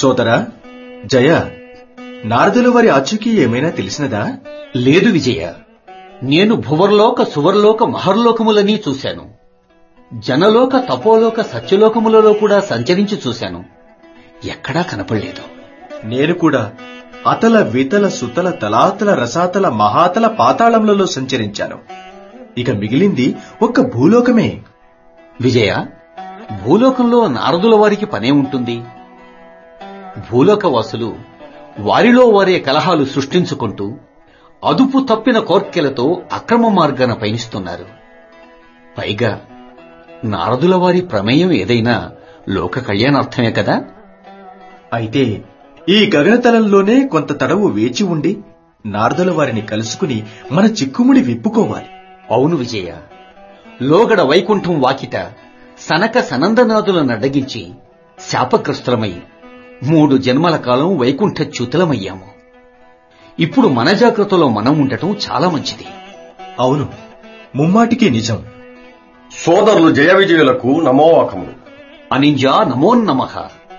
సోదరా జయ నారదుల వారి ఆచూకీ ఏమైనా తెలిసినదా లేదు విజయ నేను భువర్లోక సువర్లోక మహర్లోకములని చూశాను జనలోక తపోలోక సత్యలోకములలో కూడా సంచరించి చూశాను ఎక్కడా కనపడలేదు నేను కూడా అతల వితల సుతల తలాతల రసాతల మహాతల పాతాళములలో సంచరించాను ఇక మిగిలింది ఒక్క భూలోకమే విజయ భూలోకంలో నారదుల వారికి పనే ఉంటుంది భూలోకవాసులు వారిలో వారే కలహాలు సృష్టించుకుంటూ అదుపు తప్పిన కోర్కెలతో అక్రమ మార్గాన పయనిస్తున్నారు పైగా నారదుల వారి ప్రమేయం ఏదైనా లోక కళ్యాణార్థమే కదా అయితే ఈ గగనతలంలోనే కొంత తడవు వేచి ఉండి నారదుల వారిని కలుసుకుని మన చిక్కుముడి విప్పుకోవాలి అవును విజయ లోగడ వైకుంఠం వాకిట సనక సనందనాథులను అడ్డగించి శాపగ్రస్తులమై మూడు జన్మల కాలం వైకుంఠ చ్యుతులమయ్యాము ఇప్పుడు మన జాగ్రత్తలో మనం ఉండటం చాలా మంచిది అవును ముమ్మాటికి నిజం సోదరులు జయ విజయులకు నమోవాకములు అనింజా నమోన్నమః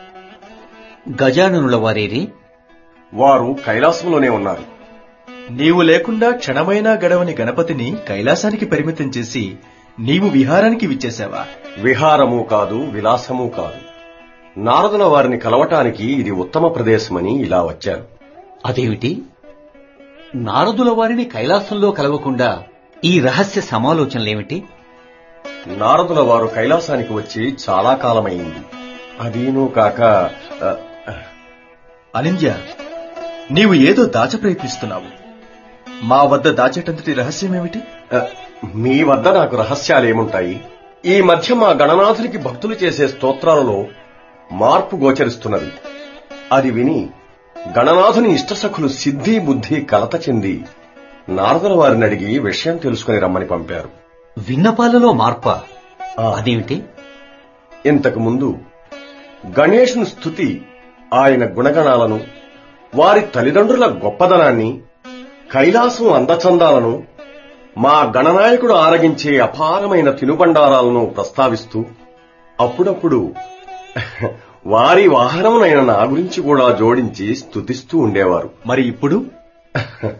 గజాననుల వారేరి వారు కైలాసంలోనే ఉన్నారు నీవు లేకుండా క్షణమైనా గడవని గణపతిని కైలాసానికి పరిమితం చేసి నీవు విహారానికి విచ్చేశావా విహారము కాదు విలాసము కాదు నారదుల వారిని కలవటానికి ఇది ఉత్తమ ప్రదేశమని ఇలా వచ్చారు అదేమిటి నారదుల వారిని కైలాసంలో కలవకుండా ఈ రహస్య సమాలోచనలేమిటి నారదుల వారు కైలాసానికి వచ్చి చాలా కాలమైంది అదీనూ కాక ఆ, అనింద్య నీవు ఏదో దాచ ప్రయత్నిస్తున్నావు మా వద్ద దాచేటంతటి రహస్యమేమిటి ఆ, మీ వద్ద నాకు రహస్యాలేముంటాయి ఈ మధ్య మా గణనాథునికి భక్తులు చేసే స్తోత్రాలలో మార్పు గోచరిస్తున్నది అది విని గణనాథుని ఇష్టసఖులు సిద్ధి బుద్ధి కలత చెంది నారదుల వారిని అడిగి విషయం తెలుసుకుని రమ్మని పంపారు విన్నపాలలో మార్ప అదేమిటి ఇంతకు ముందు గణేశుని స్థుతి ఆయన గుణగణాలను వారి తల్లిదండ్రుల గొప్పదనాన్ని కైలాసం అందచందాలను మా గణనాయకుడు ఆరగించే అపారమైన తినుబండారాలను ప్రస్తావిస్తూ అప్పుడప్పుడు వారి వాహనమునైన నా గురించి కూడా జోడించి స్తుతిస్తూ ఉండేవారు మరి ఇప్పుడు